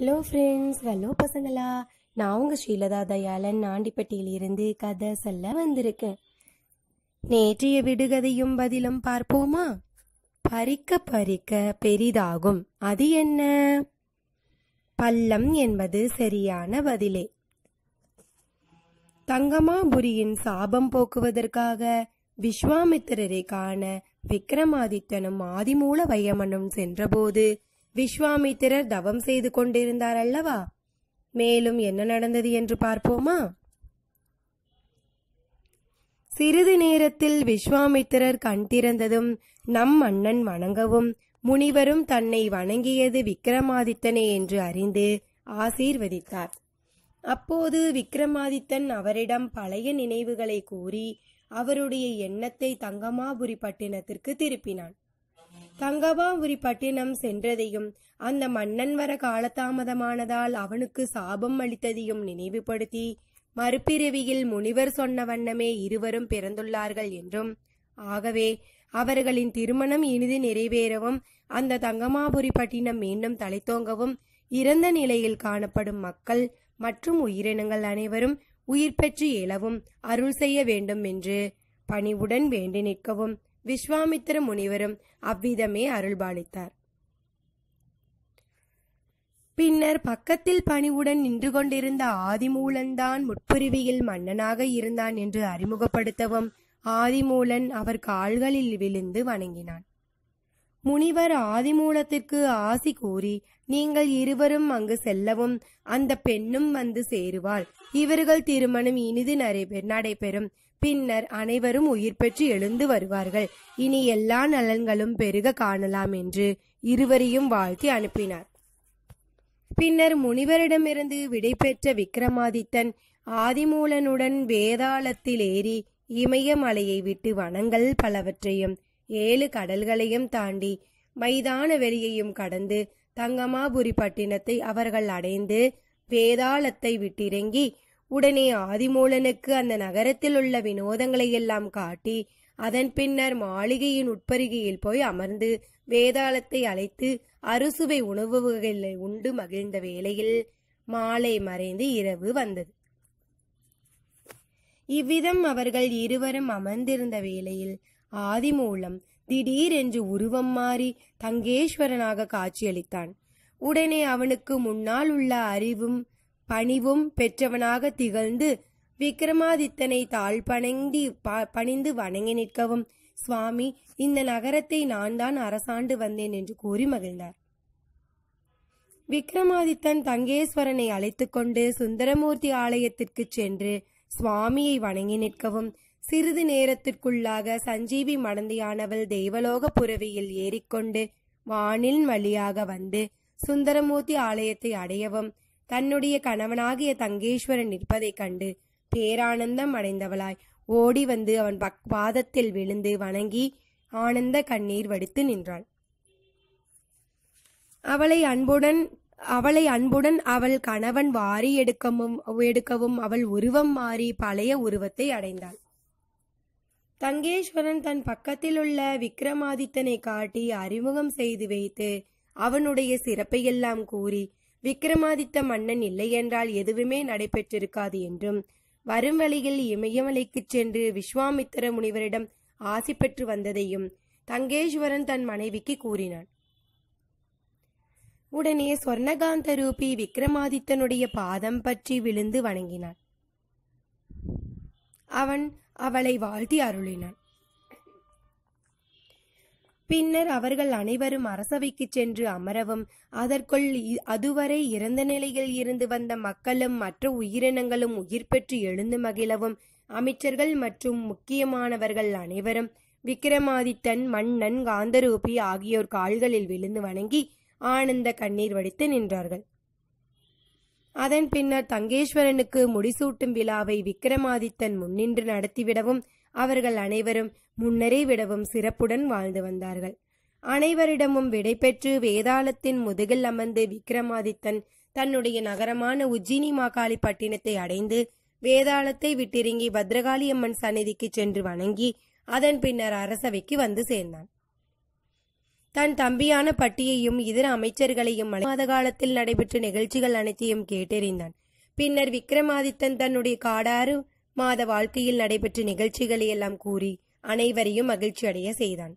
hello friends hello பசங்களா நான் உங்க ஸ்ரீலதா தயாளன் நாண்டிப்பட்டியிலிருந்து கதை சொல்ல வந்திருக்கேன் நேற்றைய விடுகதையும் பதிலும் பார்ப்போமா பறிக்க பறிக்க பெரிதாகும் அது என்ன பள்ளம் என்பது சரியான பதிலே தங்கமாபுரியின் சாபம் போக்குவதற்காக விஸ்வாமித்திரரை காண விக்ரமாதித்தனும் ஆதிமூல வையமனும் சென்றபோது விஸ்வாமித்திரர் தவம் செய்து கொண்டிருந்தார் அல்லவா மேலும் என்ன நடந்தது என்று பார்ப்போமா சிறிது நேரத்தில் விஸ்வாமித்திரர் கண் திறந்ததும் நம் மன்னன் வணங்கவும் முனிவரும் தன்னை வணங்கியது விக்ரமாதித்தனே என்று அறிந்து ஆசீர்வதித்தார் அப்போது விக்ரமாதித்தன் அவரிடம் பழைய நினைவுகளை கூறி அவருடைய எண்ணத்தை தங்கமாபுரி பட்டினத்திற்கு திருப்பினான் தங்கமாபுரி பட்டினம் சென்றதையும் அந்த மன்னன் வர காலதாமதமானதால் அவனுக்கு சாபம் அளித்ததையும் நினைவுபடுத்தி மறுபிறவியில் முனிவர் சொன்ன வண்ணமே இருவரும் பிறந்துள்ளார்கள் என்றும் ஆகவே அவர்களின் திருமணம் இனிது நிறைவேறவும் அந்த தங்கமாபுரி பட்டினம் மீண்டும் தலைத்தோங்கவும் இறந்த நிலையில் காணப்படும் மக்கள் மற்றும் உயிரினங்கள் அனைவரும் உயிர் பெற்று எழவும் அருள் செய்ய வேண்டும் என்று பணிவுடன் வேண்டி நிற்கவும் விஸ்வாமித்திர முனிவரும் அவ்விதமே அருள்பாலித்தார் பின்னர் பக்கத்தில் பணிவுடன் நின்று கொண்டிருந்த ஆதிமூலன்தான் முட்புரிவியில் மன்னனாக இருந்தான் என்று அறிமுகப்படுத்தவும் ஆதிமூலன் அவர் கால்களில் விழுந்து வணங்கினான் முனிவர் ஆதிமூலத்திற்கு ஆசி கூறி நீங்கள் இருவரும் அங்கு செல்லவும் அந்த பெண்ணும் வந்து சேருவாள் இவர்கள் திருமணம் இனிது நடைபெ- நடைபெறும் பின்னர் அனைவரும் உயிர் பெற்று எழுந்து வருவார்கள் இனி எல்லா நலன்களும் பெருக காணலாம் என்று இருவரையும் வாழ்த்தி அனுப்பினார் பின்னர் முனிவரிடமிருந்து விடைபெற்ற விக்ரமாதித்தன் ஆதிமூலனுடன் வேதாளத்தில் ஏறி இமயமலையை விட்டு வனங்கள் பலவற்றையும் ஏழு கடல்களையும் தாண்டி மைதான வெளியையும் கடந்து தங்கமாபுரி பட்டினத்தை அவர்கள் அடைந்து வேதாளத்தை விட்டிறங்கி உடனே ஆதிமூலனுக்கு அந்த நகரத்தில் உள்ள வினோதங்களை எல்லாம் காட்டி அதன் பின்னர் மாளிகையின் உட்பருகையில் போய் அமர்ந்து வேதாளத்தை அழைத்து அறுசுவை உணவு வகைகளை உண்டு மகிழ்ந்த வேளையில் மாலை மறைந்து இரவு வந்தது இவ்விதம் அவர்கள் இருவரும் அமர்ந்திருந்த வேளையில் ஆதிமூலம் திடீரென்று உருவம் மாறி தங்கேஸ்வரனாக காட்சியளித்தான் உடனே அவனுக்கு முன்னால் உள்ள அறிவும் பணிவும் பெற்றவனாக திகழ்ந்து விக்ரமாதித்தனை தாழ் பணங்கி ப- பணிந்து வணங்கி நிற்கவும் சுவாமி இந்த நகரத்தை நான் தான் அரசாண்டு வந்தேன் என்று கூறி மகிழ்ந்தார் விக்ரமாதித்தன் தங்கேஸ்வரனை அழைத்துக் கொண்டு சுந்தரமூர்த்தி ஆலயத்திற்கு சென்று சுவாமியை வணங்கி நிற்கவும் சிறிது நேரத்திற்குள்ளாக சஞ்சீவி மடந்தையானவள் தெய்வலோக புறவியில் ஏறிக்கொண்டு வானில் வழியாக வந்து சுந்தரமூர்த்தி ஆலயத்தை அடையவும் தன்னுடைய கணவனாகிய தங்கேஸ்வரன் நிற்பதைக் கண்டு பேரானந்தம் அடைந்தவளாய் ஓடி வந்து அவன் பக் பாதத்தில் விழுந்து வணங்கி ஆனந்த கண்ணீர் வடித்து நின்றாள் அவளை அன்புடன் அவளை அன்புடன் அவள் கணவன் வாரி எடுக்கவும் எடுக்கவும் அவள் உருவம் மாறி பழைய உருவத்தை அடைந்தாள் தங்கேஸ்வரன் தன் பக்கத்தில் உள்ள விக்ரமாதித்தனை காட்டி அறிமுகம் செய்து வைத்து அவனுடைய சிறப்பையெல்லாம் கூறி விக்ரமாதித்த மன்னன் இல்லை என்றால் எதுவுமே நடைபெற்றிருக்காது என்றும் வரும் வழியில் இமயமலைக்குச் சென்று விஸ்வாமித்திர முனிவரிடம் ஆசி பெற்று வந்ததையும் தங்கேஸ்வரன் தன் மனைவிக்கு கூறினான் உடனே சொர்ணகாந்த ரூபி விக்ரமாதித்தனுடைய பாதம் பற்றி விழுந்து வணங்கினான் அவன் அவளை வாழ்த்தி அருளினான் பின்னர் அவர்கள் அனைவரும் அரசவைக்கு சென்று அமரவும் அதற்குள் இ- அதுவரை இறந்த நிலையில் இருந்து வந்த மக்களும் மற்ற உயிரினங்களும் உயிர் பெற்று எழுந்து மகிழவும் அமைச்சர்கள் மற்றும் முக்கியமானவர்கள் அனைவரும் விக்ரமாதித்தன் மன்னன் காந்தரூபி ஆகியோர் கால்களில் விழுந்து வணங்கி ஆனந்த கண்ணீர் வடித்து நின்றார்கள் அதன் பின்னர் தங்கேஸ்வரனுக்கு முடிசூட்டும் விழாவை விக்ரமாதித்தன் முன்னின்று நடத்திவிடவும் அவர்கள் அனைவரும் முன்னரே விடவும் சிறப்புடன் வாழ்ந்து வந்தார்கள் அனைவரிடமும் விடைபெற்று வேதாளத்தின் முதுகில் அமர்ந்து விக்ரமாதித்தன் தன்னுடைய நகரமான உஜ்ஜினி மாகாளி பட்டினத்தை அடைந்து வேதாளத்தை விட்டிறங்கி பத்ரகாளி அம்மன் சந்நிதிக்கு சென்று வணங்கி அதன் பின்னர் அரசவைக்கு வந்து சேர்ந்தான் தன் தம்பியான பட்டியையும் இதர அமைச்சர்களையும் மலை மாத காலத்தில் நடைபெற்ற நிகழ்ச்சிகள் அனைத்தையும் கேட்டறிந்தான் பின்னர் விக்ரமாதித்தன் தன்னுடைய காடாறு மாத வாழ்க்கையில் நடைபெற்ற நிகழ்ச்சிகளை எல்லாம் கூறி அனைவரையும் மகிழ்ச்சி அடைய செய்தான்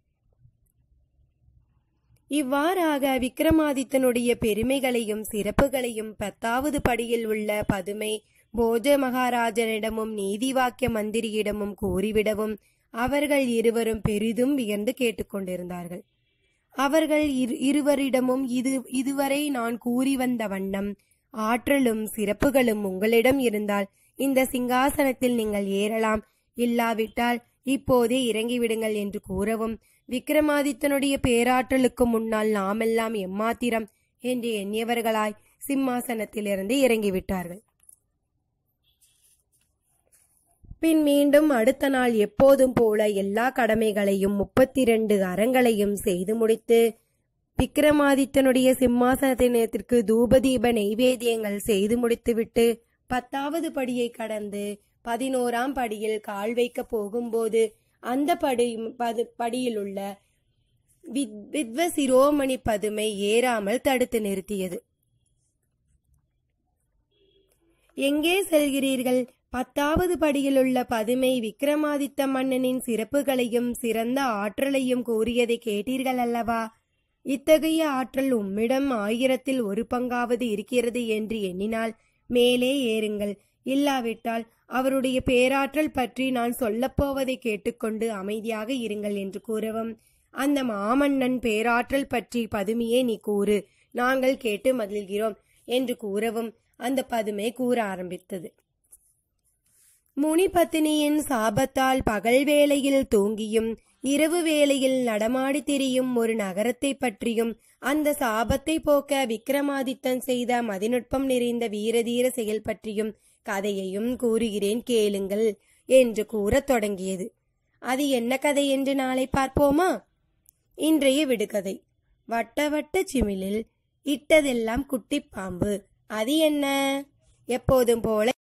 இவ்வாறாக விக்ரமாதித்தனுடைய பெருமைகளையும் சிறப்புகளையும் பத்தாவது படியில் உள்ள பதுமை போஜ மகாராஜனிடமும் நீதி வாக்கிய மந்திரியிடமும் கூறிவிடவும் அவர்கள் இருவரும் பெரிதும் வியந்து கேட்டுக்கொண்டிருந்தார்கள் அவர்கள் இரு இருவரிடமும் இது இதுவரை நான் கூறி வந்த வண்ணம் ஆற்றலும் சிறப்புகளும் உங்களிடம் இருந்தால் இந்த சிங்காசனத்தில் நீங்கள் ஏறலாம் இல்லாவிட்டால் இப்போதே இறங்கிவிடுங்கள் என்று கூறவும் விக்ரமாதித்தனுடைய பேராற்றலுக்கு முன்னால் நாமெல்லாம் எம்மாத்திரம் என்று எண்ணியவர்களாய் சிம்மாசனத்திலிருந்து இறங்கிவிட்டார்கள் பின் மீண்டும் அடுத்த நாள் எப்போதும் போல எல்லா கடமைகளையும் முப்பத்தி இரண்டு அறங்களையும் செய்து முடித்து விக்ரமாதித்தனுடைய சிம்மாசனத்தினத்திற்கு தூபதீப நெய்வேத்தியங்கள் செய்து முடித்துவிட்டு பத்தாவது படியை கடந்து பதினோராம் படியில் கால் வைக்க போகும்போது அந்த படி பது படியில் உள்ள வித்- வித்வ சிரோமணி பதுமை ஏறாமல் தடுத்து நிறுத்தியது எங்கே செல்கிறீர்கள் பத்தாவது படியிலுள்ள பதுமை விக்ரமாதித்த மன்னனின் சிறப்புகளையும் சிறந்த ஆற்றலையும் கூறியதை கேட்டீர்கள் அல்லவா இத்தகைய ஆற்றல் உம்மிடம் ஆயிரத்தில் ஒரு பங்காவது இருக்கிறது என்று எண்ணினால் மேலே ஏறுங்கள் இல்லாவிட்டால் அவருடைய பேராற்றல் பற்றி நான் சொல்லப்போவதை கேட்டுக்கொண்டு அமைதியாக இருங்கள் என்று கூறவும் அந்த மாமன்னன் பேராற்றல் பற்றி பதுமையே நீ கூறு நாங்கள் கேட்டு மகிழ்கிறோம் என்று கூறவும் அந்த பதுமை கூற ஆரம்பித்தது முனிபத்தினியின் சாபத்தால் பகல் வேளையில் தூங்கியும் இரவு வேளையில் நடமாடி திரியும் ஒரு நகரத்தை பற்றியும் அந்த சாபத்தை போக்க விக்ரமாதித்தன் செய்த மதிநுட்பம் நிறைந்த வீரதீர செயல் பற்றியும் கதையையும் கூறுகிறேன் கேளுங்கள் என்று கூறத் தொடங்கியது அது என்ன கதை என்று நாளை பார்ப்போமா இன்றைய விடுகதை வட்ட வட்ட சிமிழில் இட்டதெல்லாம் குட்டிப் பாம்பு அது என்ன எப்போதும் போல